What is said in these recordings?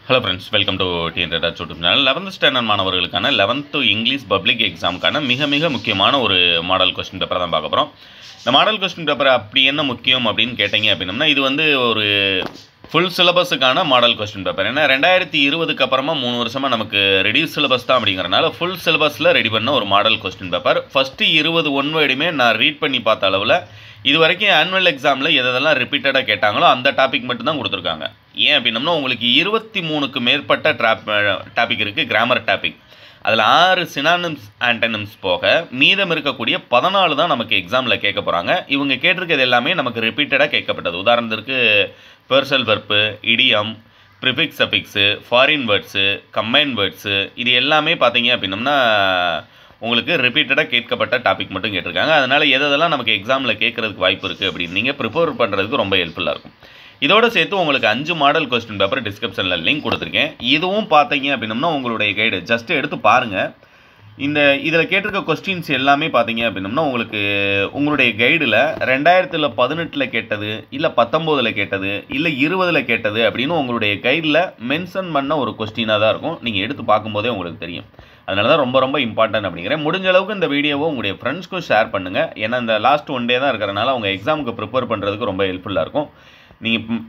hello friends welcome to TN ரெடாச் YouTube channel eleventh standard மாணவர்களுக்கான eleventh English public எக்ஸாமுக்கான மிக மிக முக்கியமான ஒரு மாடல் கொஸ்டின் பேப்பர் தான் பார்க்க போகிறோம் இந்த மாடல் கொஸ்டின் பேப்பர் அப்படி என்ன முக்கியம் அப்படின்னு கேட்டீங்க அப்படின்னம்னா இது வந்து ஒரு ஃபுல் சிலபஸுக்கான மாடல் கொஸ்டின் பேப்பர் ஏன்னா ரெண்டாயிரத்தி இருபதுக்கு அப்புறமா மூணு வருஷமாக நமக்கு ரெடியூஸ் சிலபஸ் தான் அப்படிங்கிறனால ஃபுல் சிலபஸில் ரெடி பண்ண ஒரு மாடல் கொஸ்டின் பேப்பர் ஃபஸ்ட்டு இருபது ஒன் வேர்டுமே நான் ரீட் பண்ணி பார்த்த அளவில் இது வரைக்கும் ஆனுவல் எக்ஸாமில் எதெல்லாம் ரிப்பீட்டடாக கேட்டாங்களோ அந்த டாபிக் மட்டும் தான் கொடுத்துருக்காங்க ஏன் அப்படின்னம்னா உங்களுக்கு இருபத்தி மூணுக்கு மேற்பட்ட ட்ராப் டாபிக் இருக்குது கிராமர் டாபிக் அதில் ஆறு சினானிம்ஸ் ஆண்டனிம்ஸ் போக மீதம் இருக்கக்கூடிய பதினாலு தான் நமக்கு எக்ஸாமில் கேட்க போகிறாங்க இவங்க கேட்டிருக்கிறது எல்லாமே நமக்கு ரிப்பீட்டடாக கேட்கப்பட்டது உதாரணத்திற்கு phrasal verb idiom prefix affix foreign words combine words இது எல்லாமே பார்த்தீங்க அப்படின்னம்னா உங்களுக்கு ரிப்பீட்டடாக கேட்கப்பட்ட டாபிக் மட்டும் கேட்டிருக்காங்க அதனால் எதெல்லாம் நமக்கு எக்ஸாமில் கேட்குறதுக்கு வாய்ப்பு இருக்குது அப்படின்னு நீங்கள் ப்ரிப்பேர் பண்ணுறதுக்கு ரொம்ப ஹெல்ப்ஃபுல்லாக இருக்கும் இதோடு சேர்த்து உங்களுக்கு அஞ்சு மாடல் கொஸ்டின் பேப்பர் டிஸ்கிரிப்ஷனில் லிங்க் கொடுத்துருக்கேன் இதுவும் பார்த்தீங்க அப்படின்னம்னா உங்களுடைய கைடு ஜஸ்ட் எடுத்து பாருங்கள் இந்த இதில் கேட்டிருக்க கொஸ்டின்ஸ் எல்லாமே பார்த்தீங்க அப்படின்னம்னா உங்களுக்கு உங்களுடைய கைடில் ரெண்டாயிரத்தில் பதினெட்டில் கேட்டது இல்லை பத்தொம்போதில் கேட்டது இல்லை இருபதில் கேட்டது அப்படின்னு உங்களுடைய கைடில் மென்ஷன் பண்ண ஒரு கொஸ்டினாக தான் இருக்கும் நீங்கள் எடுத்து பார்க்கும்போதே உங்களுக்கு தெரியும் அதனால தான் ரொம்ப ரொம்ப இம்பார்ட்டன்ட் அப்படிங்கிறேன் முடிஞ்ச அளவுக்கு இந்த வீடியோவை உங்களுடைய ஃப்ரெண்ட்ஸ்க்கும் ஷேர் பண்ணுங்கள் ஏன்னா இந்த லாஸ்ட் ஒன் டே தான் இருக்கிறனால அவங்க எக்ஸாமுக்கு ப்ரிப்பேர் பண்ணுறதுக்கு ரொம்ப ஹெல்ப்ஃபுல்லாக இருக்கும் நீங்கள்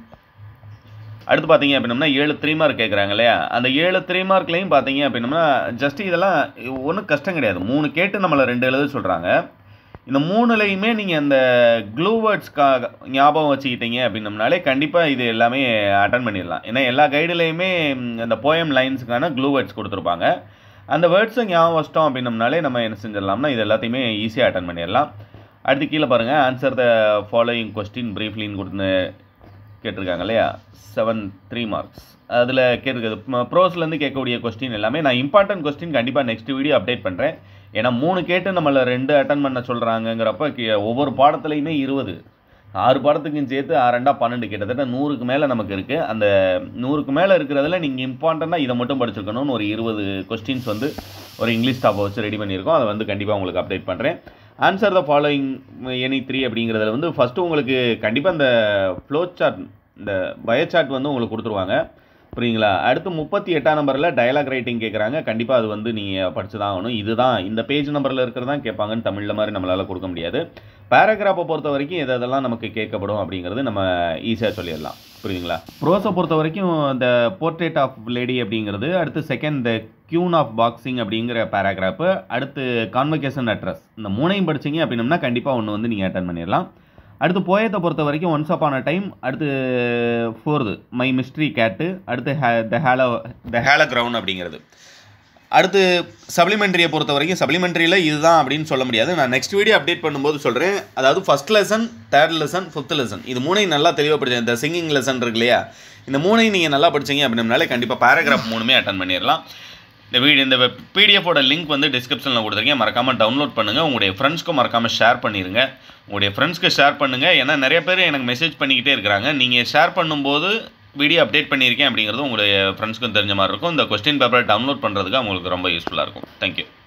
அடுத்து பார்த்தீங்க அப்படின்னம்னா ஏழு த்ரீ மார்க் கேட்குறாங்க இல்லையா அந்த ஏழு த்ரீ மார்க்லையும் பார்த்தீங்க அப்படின்னம்னா ஜஸ்ட் இதெல்லாம் ஒன்றும் கஷ்டம் கிடையாது மூணு கேட்டு நம்மளை ரெண்டு எழுத சொல்கிறாங்க இந்த மூணுலையுமே நீங்கள் அந்த க்ளூ வேர்ட்ஸ்க்கா ஞாபகம் வச்சுக்கிட்டீங்க அப்படின்னம்னாலே கண்டிப்பாக இது எல்லாமே அட்டன் பண்ணிடலாம் ஏன்னா எல்லா கைடுலேயுமே அந்த போயம் லைன்ஸுக்கான க்ளூ வேர்ட்ஸ் கொடுத்துருப்பாங்க அந்த வேர்ட்ஸை ஞாபகம் வச்சிட்டோம் அப்படின்னம்னாலே நம்ம என்ன செஞ்சிடலாம்னா இது எல்லாத்தையுமே ஈஸியாக அட்டன் பண்ணிடலாம் அடுத்து கீழே பாருங்கள் ஆன்சர் த ஃபாலோயிங் கொஸ்டின் ப்ரீஃப்லின்னு கொடுத்து கேட்டிருக்காங்க இல்லையா செவன் த்ரீ மார்க்ஸ் அதில் கேட்டிருக்குது ப்ரோஸ்லேருந்து கேட்கக்கூடிய கொஸ்டின் எல்லாமே நான் இம்பார்ட்டன்ட் கொஸ்டின் கண்டிப்பாக நெக்ஸ்ட் வீடியோ அப்டேட் பண்ணுறேன் ஏன்னா மூணு கேட்டு நம்மளை ரெண்டு அட்டன் பண்ண சொல்கிறாங்கங்கிறப்ப ஒவ்வொரு பாடத்துலையுமே இருபது ஆறு பாடத்துக்கும் சேர்த்து ரெண்டா பன்னெண்டு கிட்டத்தட்ட நூறுக்கு மேலே நமக்கு இருக்குது அந்த நூறுக்கு மேலே இருக்கிறதுல நீங்கள் இம்பார்ட்டண்ட்டாக இதை மட்டும் படிச்சிருக்கணும்னு ஒரு இருபது கொஸ்டின்ஸ் வந்து ஒரு இங்கிலீஷ் டாப்பை வச்சு ரெடி பண்ணியிருக்கோம் அதை வந்து கண்டிப்பாக உங்களுக்கு அப்டேட் பண்ணுறேன் answer the following any three அப்படிங்கிறதுல வந்து ஃபஸ்ட்டு உங்களுக்கு கண்டிப்பாக இந்த ஃப்ளோ சார்ட் இந்த பயோ சார்ட் வந்து உங்களுக்கு கொடுத்துருவாங்க புரியுங்களா அடுத்து முப்பத்தி எட்டாம் நம்பரில் டயலாக் ரைட்டிங் கேட்குறாங்க கண்டிப்பாக அது வந்து நீங்கள் படிச்சு தான் ஆகணும் இதுதான் இந்த பேஜ் நம்பரில் இருக்கிறது தான் கேட்பாங்கன்னு தமிழில் மாதிரி நம்மளால் கொடுக்க முடியாது பேராகிராஃபை பொறுத்த வரைக்கும் எது எதெல்லாம் நமக்கு கேட்கப்படும் அப்படிங்கிறது நம்ம ஈஸியாக சொல்லிடலாம் புரியுதுங்களா ப்ரோஸை பொறுத்த வரைக்கும் இந்த போர்ட்ரேட் ஆஃப் லேடி அப்படிங்கிறது அடுத்து second the queen of boxing அப்படிங்கிற பேராகிராஃபு அடுத்து கான்வெகேஷன் அட்ரஸ் இந்த மூணையும் படிச்சிங்க அப்படின்னம்னா கண்டிப்பாக ஒன்று வந்து நீங்கள் அட்டன் பண்ணிடலாம் அடுத்து போயத்தை பொறுத்த வரைக்கும் ஒன்ஸ் அப்பான டைம் அடுத்து ஃபோர்து மை மிஸ்ட்ரி கேட்டு அடுத்து hey the hollow the hollow ground அப்படிங்கிறது அடுத்து சப்ளிமெண்ட்ரியை பொறுத்த வரைக்கும் சப்ளிமெண்ட்ரியில் இதுதான் அப்படின்னு சொல்ல முடியாது நான் நெக்ஸ்ட் வீடியோ அப்டேட் பண்ணும்போது சொல்கிறேன் அதாவது first lesson third lesson fifth lesson இது மூணையும் நல்லா தெளிவாக படிச்சேன் இந்த சிங்கிங் லெசன் இருக்கு இல்லையா இந்த மூணையும் நீங்கள் நல்லா படிச்சீங்க அப்படின்னாலே கண்டிப்பாக பேராகிராஃப் மூணுமே அட்டன் பண்ணிடலாம் இந்த வீடியோ இந்த பிடிஎஃபோட லிங்க் வந்து டிஸ்கிரிப்ஷனில் கொடுத்துருக்கேன் மறக்காமல் டவுன்லோட் பண்ணுங்கள் உங்களுடைய ஃப்ரெண்ட்ஸ்க்கும் மறக்காமல் ஷேர் பண்ணிடுங்க உங்களுடைய ஃப்ரெண்ட்ஸ்க்கு ஷேர் பண்ணுங்கள் ஏன்னா நிறைய பேர் எனக்கு மெசேஜ் பண்ணிக்கிட்டே இருக்கிறாங்க நீங்கள் ஷேர் பண்ணும்போது வீடியோ அப்டேட் பண்ணியிருக்கேன் அப்படிங்கிறது உங்களுடைய ஃப்ரெண்ட்ஸ்க்கும் தெரிஞ்ச மாதிரி இருக்கும் இந்த கொஸ்டின் பேப்பரை டவுன்லோட் பண்ணுறதுக்கு அவங்களுக்கு ரொம்ப யூஸ்ஃபுல்லாக இருக்கும் தேங்க்யூ